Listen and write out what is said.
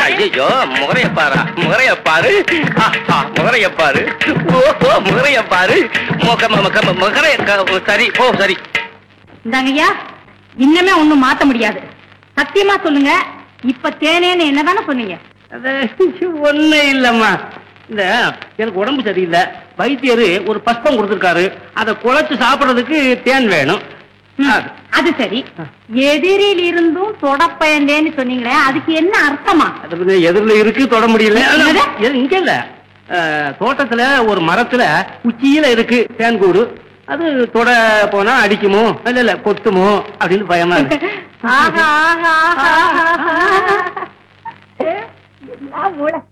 ஐயோ முகரைய பாரா முகரைய பாரு ஆஹா, முகரைய பாரு ஓஹோ முகரைய பாரு முக முக முகரைய க- சரி ஓ சரி இந்தாங்கய்யா இன்னமே ஒண்ணும் மாத்த முடியாது சத்தியமா சொல்லுங்க இப்ப தேனேன்னு என்னதானே சொன்னீங்க அது ஒண்ணு இல்லம்மா இந்த எனக்கு உடம்பு சரியில்லை வைத்தியர் ஒரு பஸ்பம் கொடுத்திருக்காரு அதை குழைச்சு சாப்பிடுறதுக்கு தேன் வேணும் ம், அது சரி எதிரில் இருந்தும் தொடப்பயந்தேன்னு சொன்னீங்களே அதுக்கு என்ன அர்த்தமா அது வந்து எதிரில இருக்கு தொட முடியல என்னது? எது- இங்க இல்ல அஹ், தோட்டத்துல ஒரு மரத்துல உச்சியில இருக்கு தேன் கூடு அது தொட போனா அடிக்குமோ இல்ல இல்ல கொத்துமோ அப்படின்னு பயமா இருக்கு ஆஹா ஆஹா ஆஹா, ஆஹா. என்ன மூளை